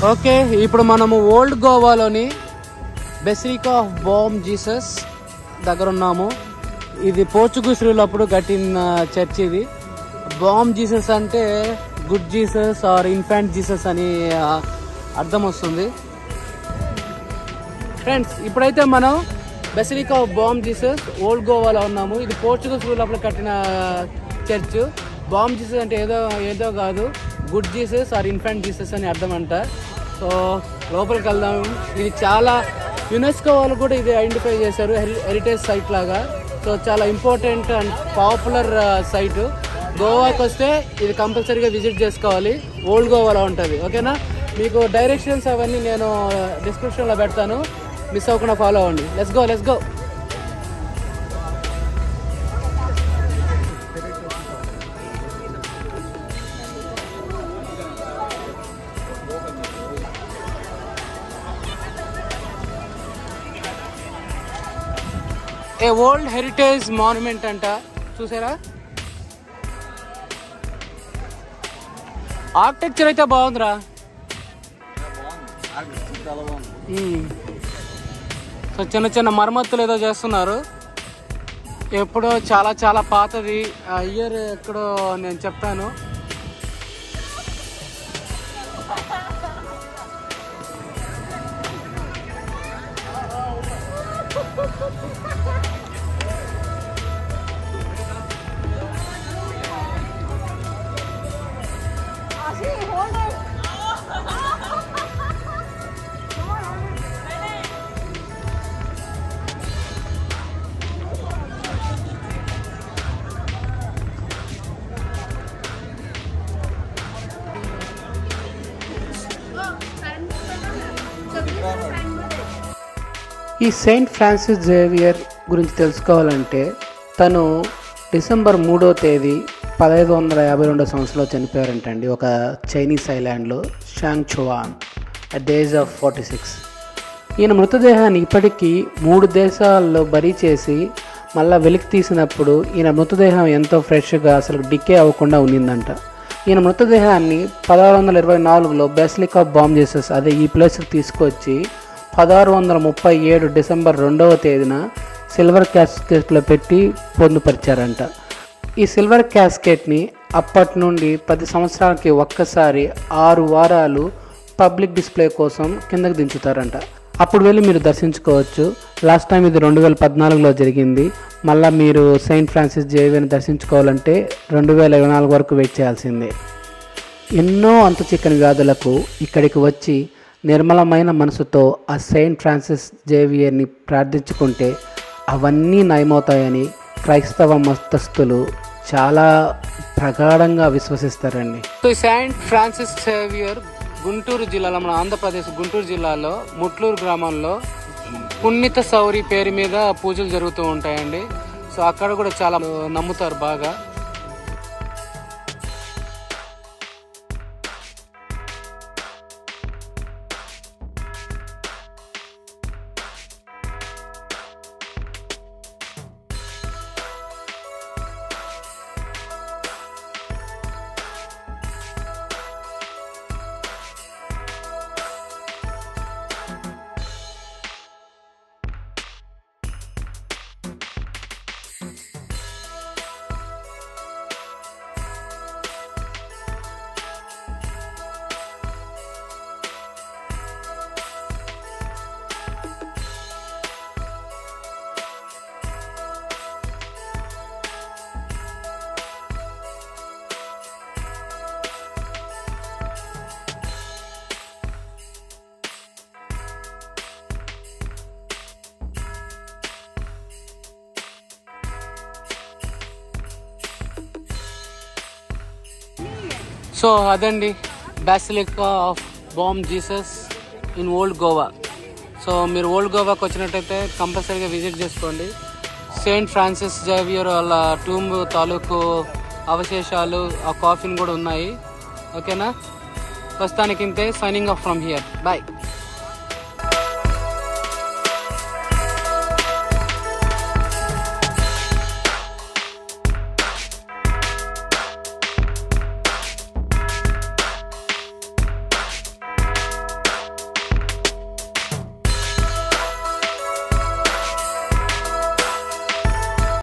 Okay ఇప్పుడు మనము old గోవాలోని బెసిలికా ఆఫ్ బామ్ జీసస్ దగ్గర ఉన్నాము ఇది పోర్చుగీసులు అప్పుడు కట్టిన చర్చ్ ఇది బామ్ జీసస్ అంటే good Jesus or infant Jesus అని ఆ, అర్థం వస్తుంది ఫ్రెండ్స్ ఇప్పుడైతే మనం basilica of Bom Jesus old గోవాలో ఉన్నాము ఇది పోర్చుగీస్ రూల్ అప్పుడు కట్టిన చర్చ్ బామ్ జీసస్ అంటే ఏదో ఏదో కాదు good Jesus or infant Jesus అని అర్థం అంట సో లోపలికి వెళ్దాం ఇది చాలా యునెస్కో వాళ్ళు కూడా ఇది ఐడెంటిఫై చేశారు హెరి- హెరిటేజ్ సైట్ లాగా సో చాలా ఇంపార్టెంట్ అండ్ పాపులర్ సైట్ గోవాకి వస్తే ఇది కంపల్సరీగా విజిట్ చేసుకోవాలి ఓల్డ్ గోవాలో ఉంటుంది ఓకేనా మీకు డైరెక్షన్స్ అవన్నీ నేను డిస్క్రిప్షన్లో పెడతాను మిస్ అవ్వకుండా ఫాలో అవ్వండి let's go let's go a world heritage monument అంట చూసారా ఆర్కిటెక్చర్ అయితే బాగుందిరా మ్మ్. సో చిన్న చిన్న మరమ్మతులు ఏదో చేస్తున్నారు ఎప్పుడో చాలా చాలా పాతది ఆ ఇయర్ ఎక్కడో నేను చెప్తాను ఈ సెయింట్ ఫ్రాన్సిస్ జేవియర్ గురించి తెలుసుకోవాలంటే తను డిసెంబర్ మూడో తేదీ పదహైదు వందల యాభై రెండో సంవత్సరంలో చనిపోయారంటండి ఒక చైనీస్ ఐలాండ్లో Shangchuan at the age of forty six ఈయన మృతదేహాన్ని ఇప్పటికీ మూడు దేశాల్లో బరీ చేసి మళ్ళా వెలికి తీసినప్పుడు ఈయన మృతదేహం ఎంతో ఫ్రెష్గా అసలు డికే అవ్వకుండా ఉండిందంట ఈయన మృతదేహాన్ని పదహారు వందల ఇరవై నాలుగులో బెస్లిక్ ఆఫ్ బాంబ్ చేసేసి అదే ఈ ప్లేస్కి తీసుకొచ్చి పదహారు వందల ముప్పై ఏడు డిసెంబర్ రెండవ తేదీన సిల్వర్ క్యాస్కెట్లో పెట్టి పొందుపరిచారంట ఈ సిల్వర్ క్యాస్కెట్ని అప్పటి నుండి పది సంవత్సరాలకి ఒక్కసారి ఆరు వారాలు పబ్లిక్ డిస్ప్లే కోసం కిందకి దించుతారంట అప్పుడు వెళ్ళి మీరు దర్శించుకోవచ్చు లాస్ట్ టైం ఇది రెండు వేల పద్నాలుగులో జరిగింది మళ్ళీ మీరు సెయింట్ ఫ్రాన్సిస్ జేవియర్ని దర్శించుకోవాలంటే రెండు వేల ఇరవై నాలుగు వరకు వెయిట్ చేయాల్సిందే ఎన్నో అంతు చిక్కని వ్యాధులకు ఇక్కడికి వచ్చి నిర్మలమైన మనసుతో ఆ సెయింట్ ఫ్రాన్సిస్ జేవియర్ని ప్రార్థించుకుంటే అవన్నీ నయమవుతాయని క్రైస్తవ మతస్థులు చాలా ప్రగాఢంగా విశ్వసిస్తారండి so Saint Francis Xavier Guntur జిల్లాలో మన ఆంధ్రప్రదేశ్ గుంటూరు జిల్లాలో ముట్లూరు గ్రామంలో పుణ్యత సౌరి పేరు మీద పూజలు జరుగుతూ ఉంటాయండి సో అక్కడ కూడా చాలా నమ్ముతారు బాగా సో అదండి basilica of Bom Jesus in old Goa so మీరు ఓల్డ్ గోవాకి వచ్చినట్టయితే కంపల్సరీగా విజిట్ చేసుకోండి సెయింట్ ఫ్రాన్సిస్ జేవియర్ వాళ్ళ టూమ్ తాలూకు అవశేషాలు ఆ కాఫీన్ కూడా ఉన్నాయి ఓకేనా ప్రస్తుతానికి ఇంతే signing off from here bye